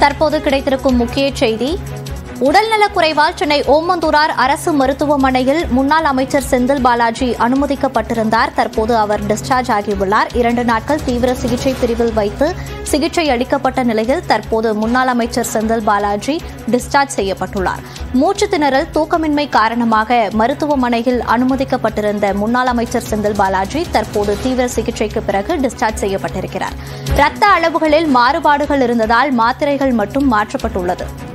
தற்போது கிடைத்திருக்கும் முக்கிய செய்தி உடல்நலக் குறைவால் சென்னை ஓமந்தூரார் அரசு மருத்துவமனையில் முன்னாள் அமைச்சர் செந்தில் பாலாஜி அனுமதிக்கப்பட்டிருந்தார் தற்போது அவர் டிஸ்சார்ஜ் ஆகியுள்ளார் இரண்டு நாட்கள் தீவிர சிகிச்சை பிரிவில் வைத்து சிகிச்சை அளிக்கப்பட்ட நிலையில் தற்போது முன்னாள் அமைச்சர் செந்தில் பாலாஜி டிஸ்சார்ஜ் செய்யப்பட்டுள்ளார் மூச்சு திணறல் தூக்கமின்மை காரணமாக மருத்துவமனையில் அனுமதிக்கப்பட்டிருந்த முன்னாள் அமைச்சர் செந்தில் பாலாஜி தற்போது தீவிர சிகிச்சைக்கு பிறகு டிஸ்சார்ஜ் செய்யப்பட்டிருக்கிறார் ரத்த அளவுகளில் மாறுபாடுகள் இருந்ததால் மாத்திரைகள் மட்டும் மாற்றப்பட்டுள்ளது